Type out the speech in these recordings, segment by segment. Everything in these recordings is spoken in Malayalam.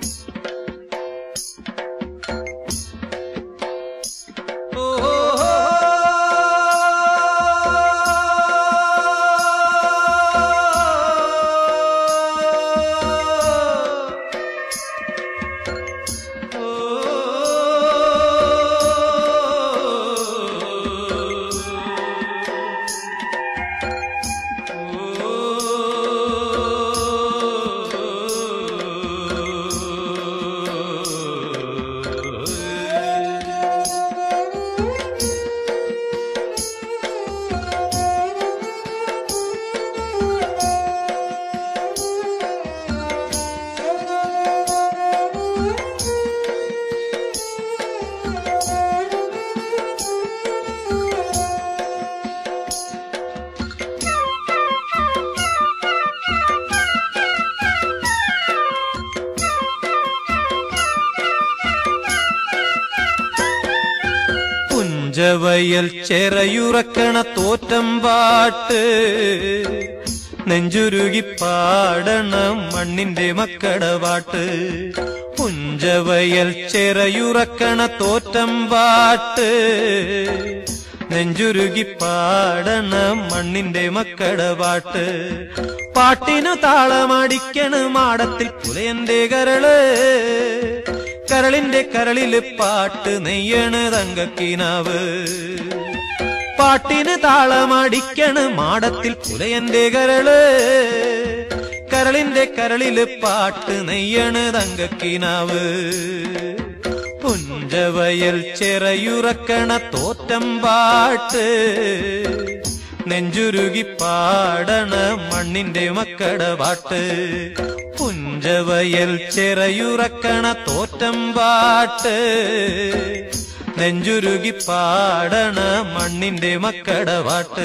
പുഞ്ചവയൽ ചെറയുറക്കണ തോറ്റം പാട്ട് നെഞ്ചുരുകി പാടണം മണ്ണിന്റെ മക്കടവാട്ട് പുഞ്ചവയൽ ചെറയുറക്കണ തോറ്റം പാട്ട് നെഞ്ചുരുകി പാടണം മണ്ണിന്റെ മക്കടവാട്ട് പാട്ടിനു താളമടിക്കണ് മാടത്തിൽ പുലയന്റെ കരള് കരളിന്റെ കരളില് പാട്ട് നെയ്യണ് തങ്കക്കിനാവ് പാട്ടിന് താളമടിക്കണ് മാടത്തിൽ പുലയന്റെ കരള് കരളിന്റെ കരളില് പാട്ട് നെയ്യണ് തങ്കക്കിനാവ് പുഞ്ചവയൽ ചെറയുറക്കണ തോറ്റം പാട്ട് നെഞ്ചുരുകി പാടണ മണ്ണിന്റെ മക്കട പാട്ട് പുഞ്ചവയൽ ചെറയുറക്കണ തോറ്റം പാട്ട് നെഞ്ചുരുകി പാടണ മണ്ണിന്റെ മക്കട പാട്ട്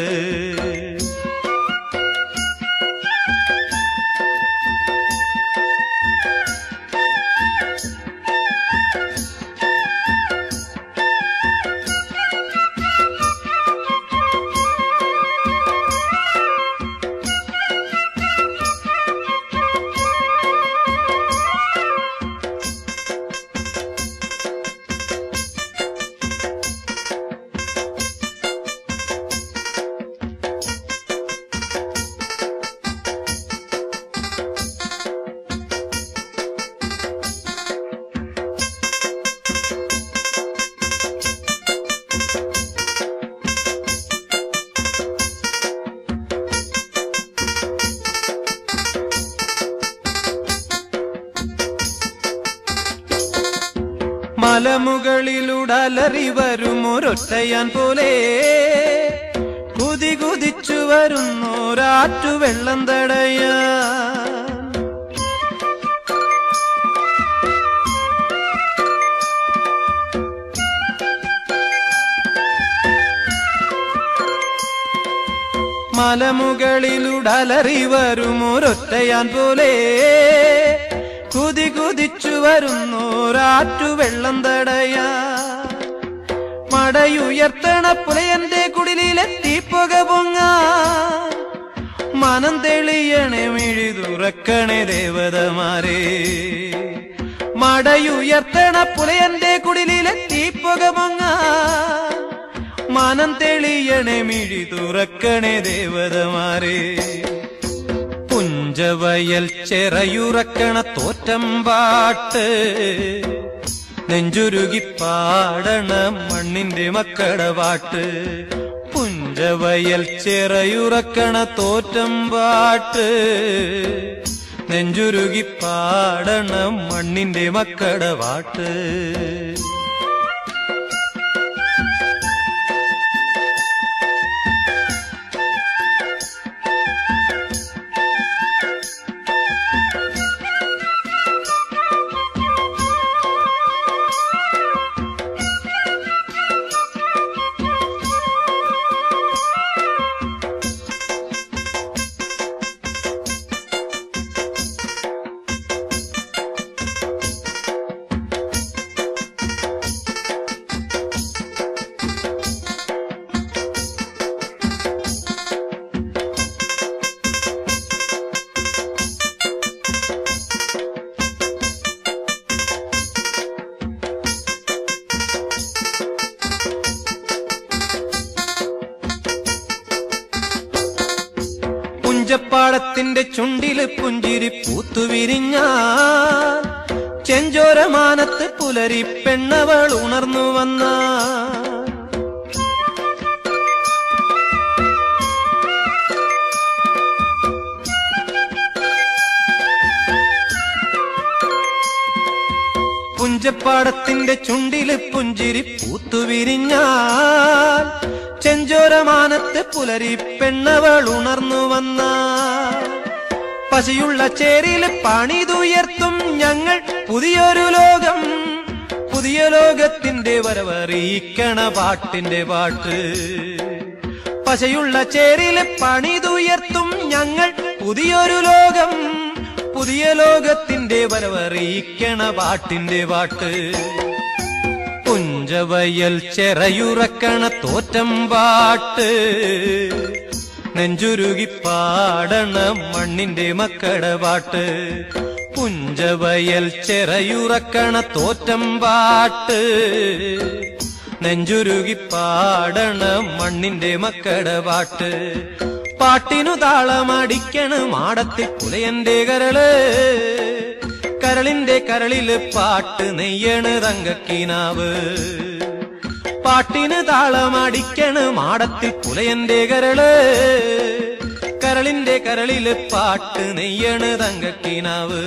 മലമുകളിലുടലറി വരും ഒരൊറ്റയാൻ പോലെ കുതി കുതിച്ചു വരുന്നോരാറ്റു വെള്ളം തടയാ മലമുകളിലുടലറി വരും ഒരൊറ്റയാൻ പോലെ കുതി കുതിച്ചു വരുന്നോരാറ്റു വെള്ളം തടയാ മടയുയർത്തണ പുലയന്റെ കുടിലെത്തി പുക പൊങ്ങ മനം തെളിയണേ മിഴി തുറക്കണേ ദേവതമാരെ മടയുയർത്തണ പുലയന്റെ കുടിലെത്തി പുക പൊങ്ങ മനം തെളിയണേ മിഴി തുറക്കണേ ദേവതമാരെ പുഞ്ചവയൽ ചെറയുറക്കണ തോറ്റം പാട്ട് നെഞ്ചുരുകി പാടണ മണ്ണിന്റെ മക്കട പാട്ട് പുഞ്ചവയൽ ചെറയുറക്കണ തോറ്റം പാട്ട് നെഞ്ചുരുകി പാടണ മണ്ണിന്റെ മക്കട പാട്ട് പുഞ്ചപ്പാടത്തിന്റെ ചുണ്ടില് പുഞ്ചിരി പൂത്തുവിരിഞ്ഞാൽ ചെഞ്ചോരമാനത്ത് പുലരി പെണ്ണവൾ ഉണർന്നു വന്ന പുഞ്ചപ്പാടത്തിന്റെ ചുണ്ടില് പുഞ്ചിരി പൂത്തുവിരിഞ്ഞാൽ ചെഞ്ചോരമാനത്ത് പുലരി പെണ്ണവൾ ഉണർന്നു വന്ന പശയുള്ള ചേരില് പണിതുയർത്തും ഞങ്ങൾ പുതിയൊരു ലോകം പുതിയ ലോകത്തിന്റെ വരവറിയിക്കണ പാട്ടിന്റെ പാട്ട് പശയുള്ള ചേരില് പണിതുയർത്തും ഞങ്ങൾ പുതിയൊരു ലോകം പുതിയ ലോകത്തിന്റെ വരവറിയിക്കണ പാട്ടിന്റെ പാട്ട് പുഞ്ചവയൽ ചെറയുറക്കണ തോറ്റം പാട്ട് നെഞ്ചുരുകി പാടണ മണ്ണിന്റെ മക്കട പാട്ട് പുഞ്ചവയൽ ചെറയുറക്കണ തോറ്റം പാട്ട് നെഞ്ചുരുകി പാടണ മണ്ണിന്റെ മക്കട പാട്ട് പാട്ടിനു താളമടിക്കണ മാടത്തിൽ പുലയന്റെ കരള് കരളിന്റെ കരളില് പാട്ട് നെയ്യണ് തങ്കക്കിനാവ് പാട്ടിന് താളമടിക്കണ് മാടത്തിൽ പുലയന്റെ കരള് കരളിന്റെ കരളില് പാട്ട് നെയ്യണ് തങ്കക്കിനാവ്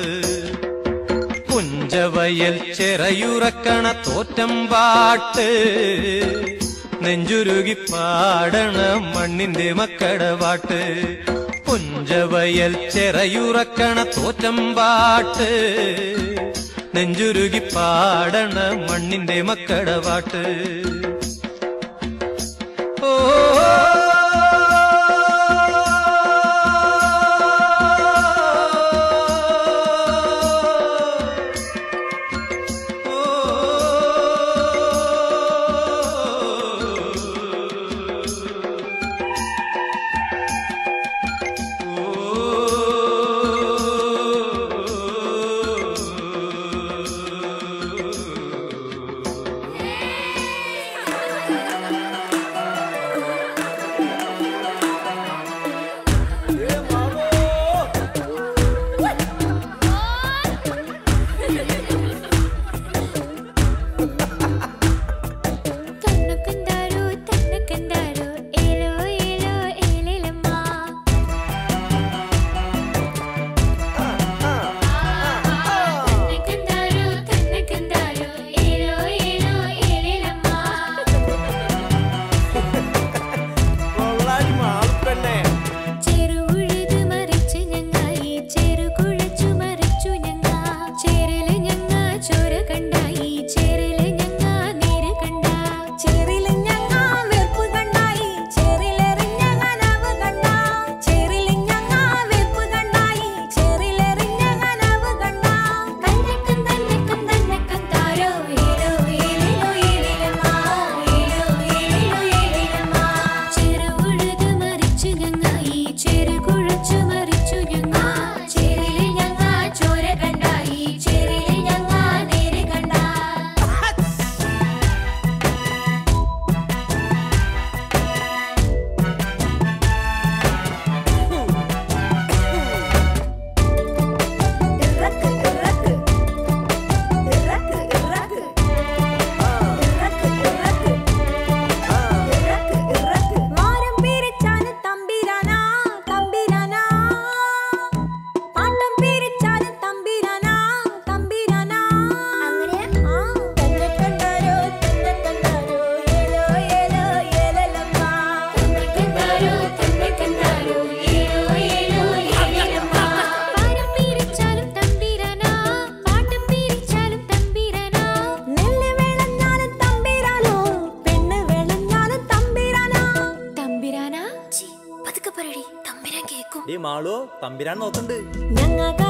പുഞ്ചവയൽ ചെറയുറക്കണ തോറ്റം പാട്ട് നെഞ്ചുരുകി പാടണ മണ്ണിന്റെ മക്കട പാട്ട് പുഞ്ചവയൽ ചെറയുറക്കണ തോറ്റം പാട്ട് നെഞ്ചുരുകി പാടണ മണ്ണിന്റെ മക്കട പാട്ട് ഓ തന്നക്കന്താരോ തന്നക്കന്താരോ ഏലോ ഏലോ ഏലേലമ്മ തന്നക്കന്താരോ തന്നക്കന്താരോ ഏലോ ഏലോ ഏലേലമ്മ കൊള്ളാടി മാളുപ്പെണ്ണേ ചെറുകുഴുത് മറിച്ച് ഞങ്ങായി ചെറുകുഴച്ചു മറിച്ചു ഞങ്ങ ചേരല് ഞങ്ങ ചോര കണ്ടായി ചേരല് ഞങ്ങ നേര് കണ്ട ചേറില് ഞങ്ങ വെറുപ്പ് കണ്ടായി ചേറിലെറിഞ്ഞ കനവ് കണ്ട ചേറില് ഞങ്ങ വെറുപ്പ് കണ്ടായി ചേറിലെറിഞ്ഞ കനവ് കണ്ട തന്നക്കൻ തന്നക്കൻ തന്നക്കൻ താരോ ഏലോ ഏലേലോ ഏലേലമ്മ ഏലോ ഏലേലോ ഏലേലമ്മ ചെറുകുഴുത് മറിച്ചു ഞങ്ങായി ചെറുകുഴച്ചു മറിച്ചു ഞങ്ങ ചേരല് ഞങ്ങ ചോര കണ്ടായി ചേരല് ഞങ്ങ നേര് കണ്ട ഇറക്ക് ഇറക്ക് ഇറക്ക് ഇറക്ക് ഇറക്ക് ഇറക്ക് ഇറക്ക് ഇറക്ക് മാരം പിരിച്ചാന് തമ്പിരാനാ തമ്പിരാനാ പാട്ടം പിരിച്ചാന് തമ്പിരാനാ തമ്പിരാനാ അങ്ങനെയാ ആ തന്നെ കണ്ടാരോ തന്നെ കണ്ടാരോ ഏലോ ഏലോ ഏലലമ്മ തന്നക്കന്താരോ തന്നക്കന്താരോ ഏലോ ഏലോ ഏലേലമ്മ പാരം പീരിച്ചാലും തമ്പീരനാ പാട്ടം പീരിച്ചാലും തമ്പീരനാ നെല്ല് വിളഞ്ഞാലും തമ്പിരാനോ പെണ്ണ് വിളഞ്ഞാലും തമ്പിരാനാ തമ്പീരാനാ പതുക്കെ പറയടി തമ്പീരാൻ കേക്കും ഡി മാളു തമ്പിരാൻ നോക്കണ്ട് ഞങ്ങ